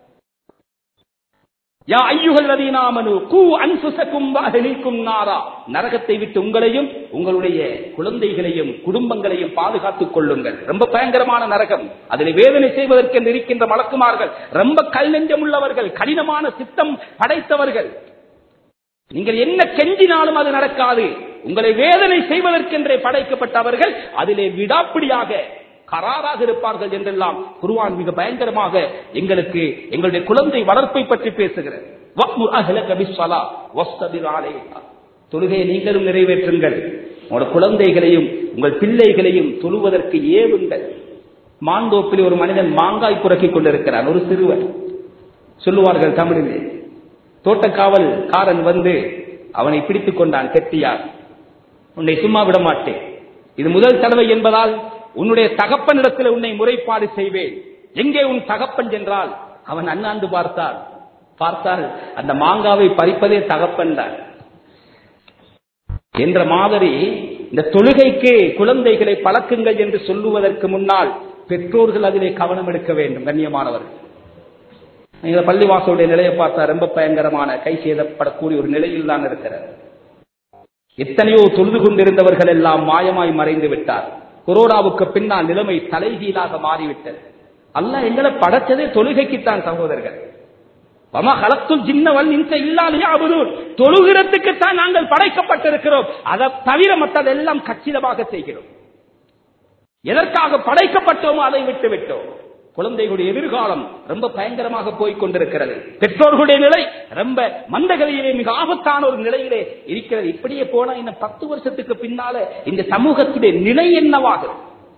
யா ஐயுகள் நதீனாமனு கூ அன்புசக்கும் அகலிக்கும் நாரா நரகத்தை விட்டு உங்களையும் உங்களுடைய குழந்தைகளையும் குடும்பங்களையும் பாதுகாத்துக் கொள்ளுங்கள் ரொம்ப பயங்கரமான நரகம் அதில் வேதனை செய்வதற்கு இருக்கின்ற மலக்குமார்கள் ரொம்ப கல் நெஞ்சம் உள்ளவர்கள் கடினமான சித்தம் படைத்தவர்கள் நீங்கள் என்ன கெஞ்சினாலும் அது நடக்காது உங்களை வேதனை செய்வதற்கென்றே படைக்கப்பட்டவர்கள் அதிலே விடாப்பிடியாக கராராக இருப்பார்கள் என்றெல்லாம் குருவான் மிக பயங்கரமாக எங்களுக்கு எங்களுடைய குழந்தை வளர்ப்பை பற்றி பேசுகிறது வக்முர் அஹ்லக பிஸ்ஸலா வஸ்தபிர் அலைஹா. தொழுகையை நீங்களும் நிறைவேற்றுங்கள் உங்களோட குழந்தைகளையும் உங்கள் பிள்ளைகளையும் தொழுவதற்கு ஏவுங்கள் மாந்தோப்பில் ஒரு மனிதன் மாங்காய் புறக்கிக் கொண்டிருக்கிறான் ஒரு சிறுவன் சொல்லுவார்கள் தமிழிலே தோட்டக்காவல் காரன் வந்து அவனை பிடித்துக் கொண்டான் கெட்டியார் உன்னை சும்மா விட மாட்டேன் இது முதல் தடவை என்பதால் உன்னுடைய தகப்பனிடத்தில் உன்னை முறைப்பாடு செய்வேன் எங்கே உன் தகப்பன் என்றால் அவன் அண்ணாந்து பார்த்தான் பார்த்தால் அந்த மாங்காவை பறிப்பதே தகப்பன் தான் என்ற மாதிரி இந்த தொழுகைக்கு குழந்தைகளை பழக்குங்கள் என்று சொல்லுவதற்கு முன்னால் பெற்றோர்கள் அதிலே கவனம் எடுக்க வேண்டும் கண்ணியமானவர்கள் நீங்க பள்ளிவாசலுடைய நிலையை பார்த்தா ரொம்ப பயங்கரமான கை செய்தப்படக்கூடிய ஒரு நிலையில் தான் இருக்கிறார் எத்தனையோ தொழுது கொண்டிருந்தவர்கள் எல்லாம் மாயமாய் மறைந்து விட்டார் கொரோனாவுக்கு பின்னால் நிலைமை தலைகீழாக மாறிவிட்டது அல்லாஹ் எங்களை படைச்சதே தொழுகைக்குத்தான் சகோதரர்கள் வமா கலத்துல் ஜின்னவல் இன்ச இல்லாதையா அபுதூன் தொழுகிறதுக்குத்தான் நாங்கள் படைக்கப்பட்டிருக்கிறோம் அதை தவிர மற்றதெல்லாம் கச்சிதமாக செய்கிறோம் எதற்காக படைக்கப்பட்டோமோ அதை விட்டு விட்டோம் குழந்தைகளுடைய எதிர்காலம் ரொம்ப பயங்கரமாக போய் கொண்டிருக்கிறது பெற்றோர்களுடைய நிலை ரொம்ப மந்தகதியிலே மிக ஆபத்தான ஒரு நிலையிலே இருக்கிறது இப்படியே போனா இன்னும் பத்து வருஷத்துக்கு பின்னால இந்த சமூகத்துடைய நிலை என்னவாகும்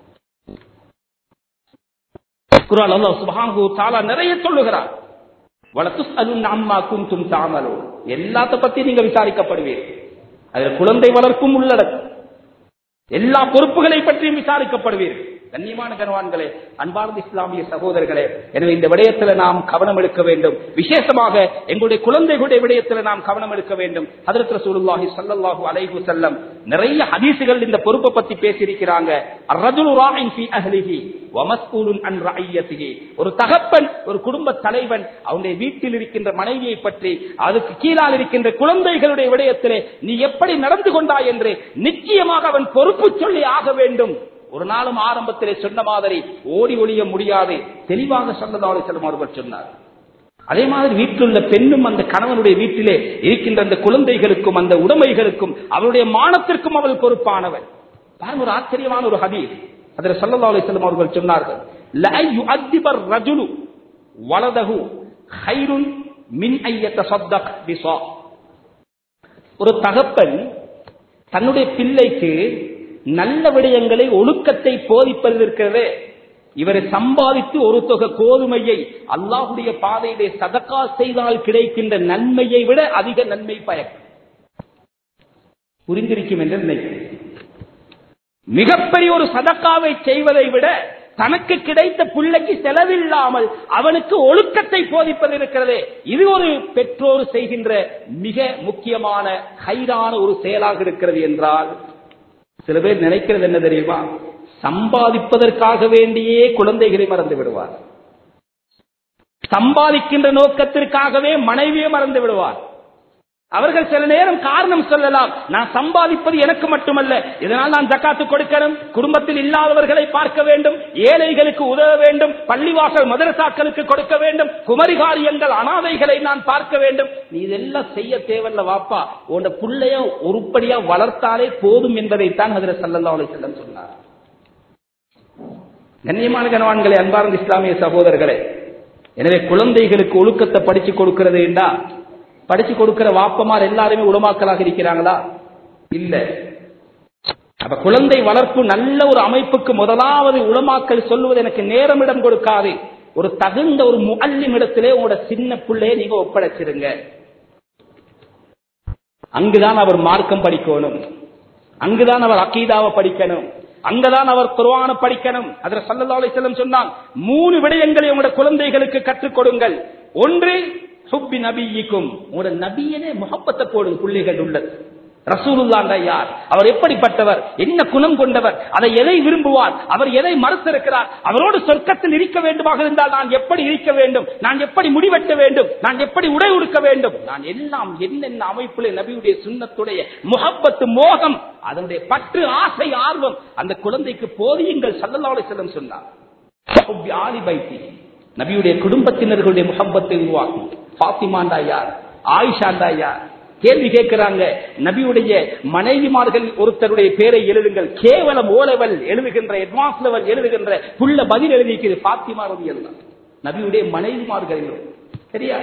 குரான் அல்லாஹ் சுப்ஹானஹு தஆலா நிறைய சொல்லுகிறார் வலத்துஸ் அலுன் அம்மா குந்தும் தாமலோ எல்லாத்த பத்தி நீங்க விசாரிக்கப்படுவீர்கள் அதில் குழந்தை வளர்ப்பும் உள்ளடக்கும் எல்லா பொறுப்புகளை பற்றியும் விசாரிக்கப்படுவீர்கள் கண்ணியமான கனவான்களே அன்பார்ந்த இஸ்லாமிய சகோதரர்களே எனவே இந்த விடயத்தில் நாம் கவனம் எடுக்க வேண்டும் விசேஷமாக எங்களுடைய குழந்தைகளுடைய விடயத்தில் நாம் கவனம் எடுக்க வேண்டும் ஹதரத் ரசூலுல்லாஹி ஸல்லல்லாஹு அலைஹி வஸல்லம் நிறைய ஹதீசுகள் இந்த பொறுப்பை பத்தி பேசியிருக்கிறாங்க அர்ரஜுலு ராயின் ஃபீ அஹ்லிஹி வ மஸ்ஊலுன் அன் ரஅய்யத்திஹி ஒரு தகப்பன் ஒரு குடும்ப தலைவன் அவனுடைய வீட்டில் இருக்கின்ற மனைவியை பற்றி அதுக்கு கீழால் இருக்கின்ற குழந்தைகளுடைய விடயத்திலே நீ எப்படி நடந்து கொண்டாய் என்று நிச்சயமாக அவன் பொறுப்பு சொல்லி ஆக வேண்டும் ஒரு நாளும் ஆரம்பத்திலே சொன்ன மாதிரி ஓடி ஒளிய முடியாது தெளிவாக சொன்னதாக செல்லும் அவர்கள் சொன்னார் அதே மாதிரி வீட்டில் உள்ள பெண்ணும் அந்த கணவனுடைய வீட்டிலே இருக்கின்ற அந்த குழந்தைகளுக்கும் அந்த உடைமைகளுக்கும் அவருடைய மானத்திற்கும் அவள் பொறுப்பானவள் பாருங்க ஒரு ஆச்சரியமான ஒரு ஹதீஸ் அதில் சல்லா அலிஸ்லாம் அவர்கள் சொன்னார்கள் "லா யுஅத்திபர் ரஜுலு வலதஹு ஹைருன் மின் ஐயத்தஸத்தக் பிஸா." ஒரு தகப்பன் தன்னுடைய பிள்ளைக்கு நல்ல விடயங்களை ஒழுக்கத்தை போதிப்பது இருக்கிறதே இவரை சம்பாதித்து ஒரு தொகை கோதுமையை அல்லாஹுடைய பாதையிலே சதக்கா செய்தால் கிடைக்கின்ற நன்மையை விட அதிக நன்மை பயக்கும் புரிந்திருக்கும் என்று நினைக்கிறேன் மிகப்பெரிய ஒரு சதக்காவை செய்வதை விட தனக்கு கிடைத்த பிள்ளைக்கு செலவில்லாமல் அவனுக்கு ஒழுக்கத்தை போதிப்பது இருக்கிறதே இது ஒரு பெற்றோர் செய்கின்ற மிக முக்கியமான கைதான ஒரு செயலாக இருக்கிறது என்றால் சில பேர் நினைக்கிறது என்ன தெரியுமா சம்பாதிப்பதற்காக வேண்டியே குழந்தைகளை மறந்து விடுவார் சம்பாதிக்கின்ற நோக்கத்திற்காகவே மனைவியை மறந்து விடுவார் அவர்கள் சில நேரம் காரணம் சொல்லலாம் நான் சம்பாதிப்பது எனக்கு மட்டுமல்ல இதனால் நான் ஜக்காத்து கொடுக்கணும் குடும்பத்தில் இல்லாதவர்களை பார்க்க வேண்டும் ஏழைகளுக்கு உதவ வேண்டும் பள்ளிவாசல் மதரசாக்களுக்கு கொடுக்க வேண்டும் குமரிகாரியங்கள் அனாதைகளை நான் பார்க்க வேண்டும் நீ இதெல்லாம் செய்ய தேவையில்ல வாப்பா உன் புள்ளைய உருப்படியா வளர்த்தாலே போதும் என்பதைத்தான் அதில் சல்லல்லா அலி செல்லம் சொன்னார் கண்ணியமான கனவான்களே அன்பார்ந்த இஸ்லாமிய சகோதரர்களே எனவே குழந்தைகளுக்கு ஒழுக்கத்தை படிச்சு கொடுக்கிறது என்றா படிச்சு கொடுக்கிற வாப்பமார் எல்லாருமே உலமாக்கலாக இருக்கிறாங்களா இல்ல அப்ப குழந்தை வளர்ப்பு நல்ல ஒரு அமைப்புக்கு முதலாவது உலமாக்கல் சொல்லுவது எனக்கு நேரமிடம் கொடுக்காது ஒரு தகுந்த ஒரு முல்லிம் இடத்திலே உங்களோட சின்ன பிள்ளையை நீங்க ஒப்படைச்சிருங்க அங்குதான் அவர் மார்க்கம் படிக்கணும் அங்குதான் அவர் அக்கீதாவை படிக்கணும் அங்கதான் அவர் குர்ஆன படிக்கணும் அதில் சல்லல்லாஹு அலைஹி வஸல்லம் சொன்னாங்க மூணு விடயங்களை உங்களோட குழந்தைகளுக்கு கற்றுக் கொடுங்கள் ஒன்று ஹுப்பி நபியிக்கும் உங்களோட நபியனே முகப்பத்தை போடும் பிள்ளைகள் உள்ளது ரசூலுல்லாண்டா யார் அவர் எப்படிப்பட்டவர் என்ன குணம் கொண்டவர் அதை எதை விரும்புவார் அவர் எதை மறுத்திருக்கிறார் அவரோடு சொர்க்கத்தில் இருக்க வேண்டுமாக இருந்தால் நான் எப்படி இருக்க வேண்டும் நான் எப்படி முடிவெட்ட வேண்டும் நான் எப்படி உடை உடுக்க வேண்டும் நான் எல்லாம் என்னென்ன அமைப்பில் நபியுடைய சுண்ணத்துடைய முகப்பத்து மோகம் அதனுடைய பற்று ஆசை ஆர்வம் அந்த குழந்தைக்கு போதியுங்கள் சல்லல்லாஹு செல்லம் சொன்னார் ஹுப்பி ஆலி பைத்தி நபியுடைய குடும்பத்தினர்களுடைய முகப்பத்தை உருவாக்கும் பாத்திமாண்டா யார் ஆயிஷாண்டா யார் கேள்வி கேட்கிறாங்க நபியுடைய மனைவிமார்கள் ஒருத்தருடைய பேரை எழுதுங்கள் கேவலம் ஓ லெவல் எழுதுகின்ற அட்வான்ஸ் லெவல் எழுதுகின்ற புள்ள பதில் எழுதிக்கிறது பாத்திமா ரவி எல்லாம் நபியுடைய மனைவிமார்கள் சரியா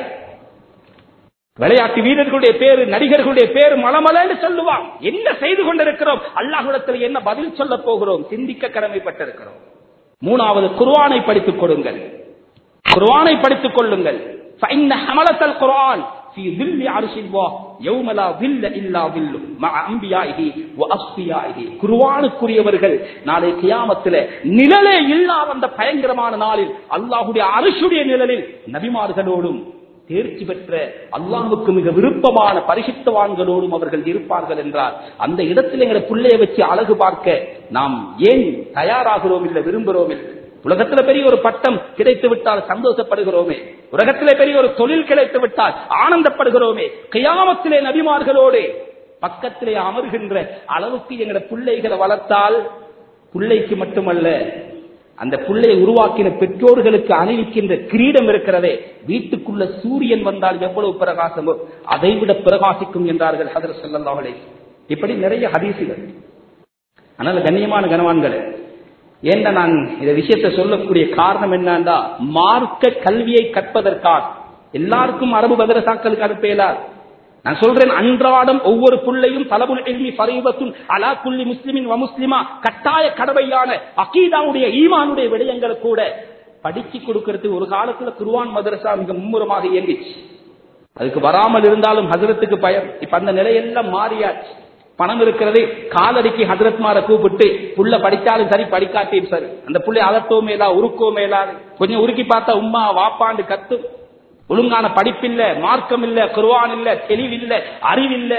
விளையாட்டு வீரர்களுடைய பேரு நடிகர்களுடைய பேரு மலமலன்னு சொல்லுவான் என்ன செய்து கொண்டிருக்கிறோம் அல்லாஹுடத்தில் என்ன பதில் சொல்ல போகிறோம் சிந்திக்க கடமைப்பட்டிருக்கிறோம் மூணாவது குர்ஆனை படித்துக் கொடுங்கள் குர்ஆனை படித்துக் கொள்ளுங்கள் فإن حملة القرآن في ظل عرش الله يوم لا ظل إلا ظل مع أنبيائه وأصفيائه குர்ஆனுக்குரியவர்கள் நாளை கியாமத்தில் நிழலே இல்லாத அந்த பயங்கரமான நாளில் அல்லாஹ்வுடைய அரிசுடைய நிழலில் நபிமார்களோடும் தேர்ச்சி பெற்ற அல்லாஹுக்கு மிக விருப்பமான பரிசுத்தவான்களோடும் அவர்கள் இருப்பார்கள் என்றால் அந்த இடத்தில் எங்களை பிள்ளைய வச்சு அழகு பார்க்க நாம் ஏன் தயாராகிறோம் இல்லை விரும்புகிறோம் இல்லை உலகத்துல பெரிய ஒரு பட்டம் கிடைத்து விட்டால் சந்தோஷப்படுகிறோமே உலகத்திலே பெரிய ஒரு தொழில் கிடைத்து விட்டால் ஆனந்தப்படுகிறோமே கியாமத்திலே நபிமார்களோடு பக்கத்திலே அமர்கின்ற அளவுக்கு எங்களோட பிள்ளைகளை வளர்த்தால் பிள்ளைக்கு மட்டுமல்ல அந்த பிள்ளையை உருவாக்கின பெற்றோர்களுக்கு அணிவிக்கின்ற கிரீடம் இருக்கிறதே வீட்டுக்குள்ள சூரியன் வந்தால் எவ்வளவு பிரகாசமோ அதை விட பிரகாசிக்கும் என்றார்கள் ஹதர் செல்லல்லாஹலை இப்படி நிறைய ஹதீசுகள் ஆனால் கண்ணியமான கனவான்களே ஏன்டா நான் இந்த விஷயத்தை சொல்லக்கூடிய காரணம் என்னன்னா மார்க்க கல்வியை கற்பதற்காக எல்லாருக்கும் அரபு மதரசாக்களுக்கு அனுப்பலார் நான் சொல்றேன் அன்றாடம் ஒவ்வொரு புள்ளையும் தலபுல் எல்மி பரீபத்துன் அலா குல்லி முஸ்லிமின் வ முஸ்லிமா கட்டாய கடமையான அகீதாவுடைய ஈமானுடைய விடயங்களை கூட படிச்சு கொடுக்கறது ஒரு காலத்துல குருவான் மதரசா மிக மும்முரமாக இயங்கிச்சு அதுக்கு வராமல் இருந்தாலும் ஹசரத்துக்கு பயம் இப்ப அந்த நிலையெல்லாம் மாறியாச்சு பணம் இருக்கிறது காலடிக்கு ஹசரத்மார கூப்பிட்டு புள்ள படிச்சாலும் சரி படிக்காட்டியும் சரி அந்த புள்ளை அதட்டோ மேலா உருக்கோ மேலா கொஞ்சம் உருக்கி பார்த்தா உம்மா வாப்பாண்டு கத்தும் ஒழுங்கான படிப்பில்ல மார்க்கம் இல்ல குருவான் இல்ல தெளிவில்ல அறிவில்ல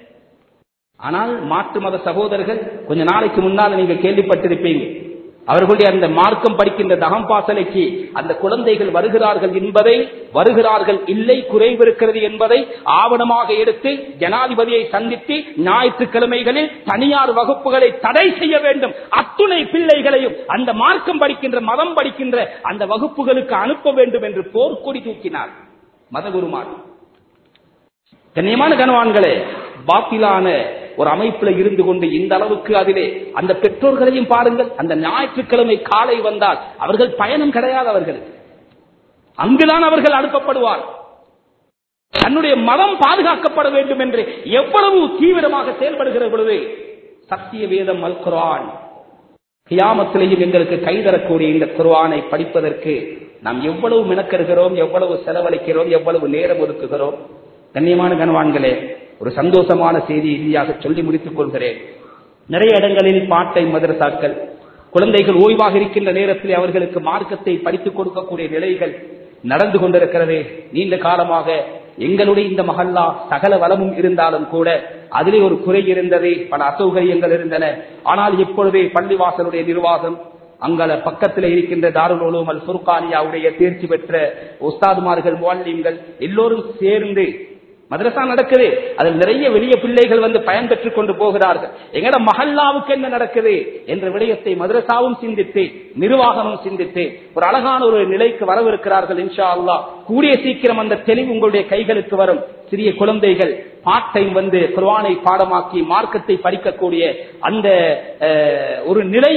ஆனால் மாற்று மத சகோதரர்கள் கொஞ்ச நாளைக்கு முன்னால் நீங்க கேள்விப்பட்டிருப்பீங்க அவர்களுடைய அந்த மார்க்கம் படிக்கின்ற தகம் பாசலைக்கு அந்த குழந்தைகள் வருகிறார்கள் என்பதை வருகிறார்கள் இல்லை குறைவு இருக்கிறது என்பதை ஆவணமாக எடுத்து ஜனாதிபதியை சந்தித்து ஞாயிற்றுக்கிழமைகளில் தனியார் வகுப்புகளை தடை செய்ய வேண்டும் அத்துணை பிள்ளைகளையும் அந்த மார்க்கம் படிக்கின்ற மதம் படிக்கின்ற அந்த வகுப்புகளுக்கு அனுப்ப வேண்டும் என்று போர்க்கொடி தூக்கினார் மதகுருமார் கண்ணியமான கனவான்களே பாத்திலான ஒரு அமைப்புல இருந்து கொண்டு இந்த அளவுக்கு அதிலே அந்த பெற்றோர்களையும் பாருங்கள் அந்த ஞாயிற்றுக்கிழமை காலை வந்தால் அவர்கள் பயணம் கிடையாது அவர்கள் அங்குதான் அவர்கள் அனுப்பப்படுவார் தன்னுடைய மதம் பாதுகாக்கப்பட வேண்டும் என்று எவ்வளவு தீவிரமாக செயல்படுகிற பொழுது சத்திய வேதம் அல் குர்ஆன் கியாமத்திலேயும் எங்களுக்கு கைதரக்கூடிய இந்த குர்ஆனை படிப்பதற்கு நாம் எவ்வளவு மெனக்கருகிறோம் எவ்வளவு செலவழிக்கிறோம் எவ்வளவு நேரம் ஒதுக்குகிறோம் கண்ணியமான கனவான்களே ஒரு சந்தோஷமான செய்தி இறுதியாக சொல்லி முடித்துக் கொள்கிறேன் நிறைய இடங்களில் பாட்டை மதரசாக்கள் குழந்தைகள் ஓய்வாக இருக்கின்ற நேரத்தில் அவர்களுக்கு மார்க்கத்தை படித்துக் கொடுக்கக்கூடிய நிலைகள் நடந்து கொண்டிருக்கிறது நீண்ட காலமாக எங்களுடைய இந்த மகல்லா சகல வளமும் இருந்தாலும் கூட அதிலே ஒரு குறை இருந்தது பல அசௌகரியங்கள் இருந்தன ஆனால் இப்பொழுதே பள்ளிவாசலுடைய நிர்வாகம் அங்கல பக்கத்தில் இருக்கின்ற தாருல் உலூம் அல் ஃபுர்கானியாவுடைய தேர்ச்சி பெற்ற உஸ்தாதுமார்கள் முவல்லீம்கள் எல்லோரும் சேர்ந்து மதரசா நடக்குது அதில் நிறைய வெளிய பிள்ளைகள் வந்து பயன் பெற்றுக் கொண்டு போகிறார்கள் எங்கட மஹல்லாவுக்கு என்ன நடக்குது என்ற விடயத்தை மதரசாவும் சிந்தித்து நிர்வாகமும் சிந்தித்து ஒரு அழகான ஒரு நிலைக்கு வரவிருக்கிறார்கள் இன்ஷா அல்லாஹ் கூடிய சீக்கிரம் அந்த தெளிவு உங்களுடைய கைகளுக்கு வரும் சிறிய குழந்தைகள் பாட்டை வந்து குர்ஆனை பாடமாக்கி மார்க்கத்தை படிக்கக்கூடிய அந்த அஹ், ஒரு நிலை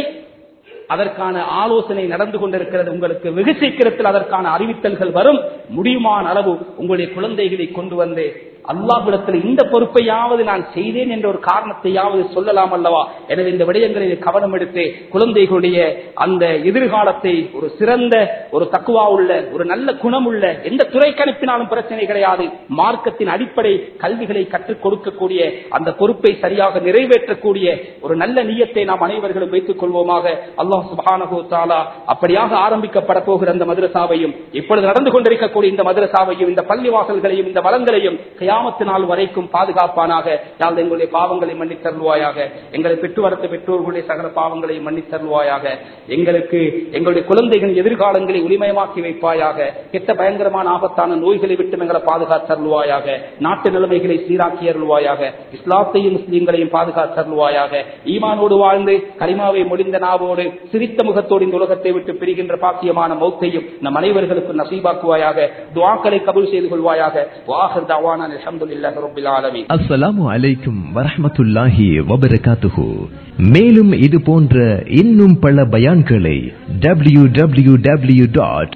அதற்கான ஆலோசனை நடந்து கொண்டிருக்கிறது உங்களுக்கு வெகு சீக்கிரத்தில் அதற்கான அறிவித்தல்கள் வரும் முடியுமான அளவு உங்களுடைய குழந்தைகளை கொண்டு வந்து அல்லாஹ்விடத்தில் இந்த பொறுப்பையாவது நான் செய்தேன் என்ற ஒரு காரணத்தையாவது சொல்லலாம் அல்லவா எனவே இந்த விடயங்களில் கவனம் எடுத்து குழந்தைகளுடைய அந்த எதிர்காலத்தை ஒரு சிறந்த ஒரு தக்குவா உள்ள ஒரு நல்ல குணம் உள்ள எந்த துறைக்கு அனுப்பினாலும் பிரச்சனை கிடையாது மார்க்கத்தின் அடிப்படை கல்விகளை கற்றுக் கொடுக்கக்கூடிய அந்த பொறுப்பை சரியாக நிறைவேற்றக்கூடிய ஒரு நல்ல நியத்தை நாம் அனைவர்களும் வைத்துக் கொள்வோமாக அல்லாஹ் சுபானஹு தாலா அப்படியாக ஆரம்பிக்கப்பட போகிற அந்த மதரசாவையும் இப்பொழுது நடந்து கொண்டிருக்கக்கூடிய இந்த மதரசாவையும் இந்த பள்ளிவாசல்களையும் இந்த வளங்களையும் கியாமத்து நாள் வரைக்கும் பாதுகாப்பானாக யாழ் எங்களுடைய பாவங்களை மன்னித்தருள்வாயாக எங்களை பெற்று வரத்த பெற்றோர்களுடைய சகல பாவங்களை மன்னித்தருள்வாயாக எங்களுக்கு எங்களுடைய குழந்தைகளின் எதிர்காலங்களை ஒளிமயமாக்கி வைப்பாயாக கெட்ட பயங்கரமான ஆபத்தான நோய்களை விட்டு எங்களை பாதுகாத்தருள்வாயாக நாட்டு நிலைமைகளை சீராக்கி அருள்வாயாக இஸ்லாத்தையும் முஸ்லீம்களையும் பாதுகாத்தருள்வாயாக ஈமானோடு வாழ்ந்து கரிமாவை முடிந்த நாவோடு சிரித்த முகத்தோடு இந்த உலகத்தை விட்டு பிரிகின்ற பாக்கியமான மௌத்தையும் நம் அனைவர்களுக்கு நசீபாக்குவாயாக துவாக்களை கபூல் செய்து கொள்வாயாக வாஹர் தவானா அல்ஹம்துலில்லாஹி ரப்பில் ஆலமீன்
அஸ்ஸலாமு அலைக்கும் வரஹ்மத்துல்லாஹி வபரகாத்துஹு மேலும் இது போன்ற இன்னும் பல பயான்களை W W W dot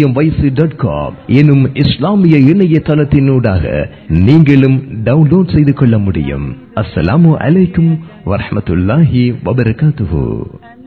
dot com எனும் இஸ்லாமிய இணையதளத்தினூடாக நீங்களும் டவுன்லோட் செய்து கொள்ள முடியும் அஸ்ஸலாமு அலைக்கும் வரஹ்மத்துல்லாஹி வபரகாத்துஹு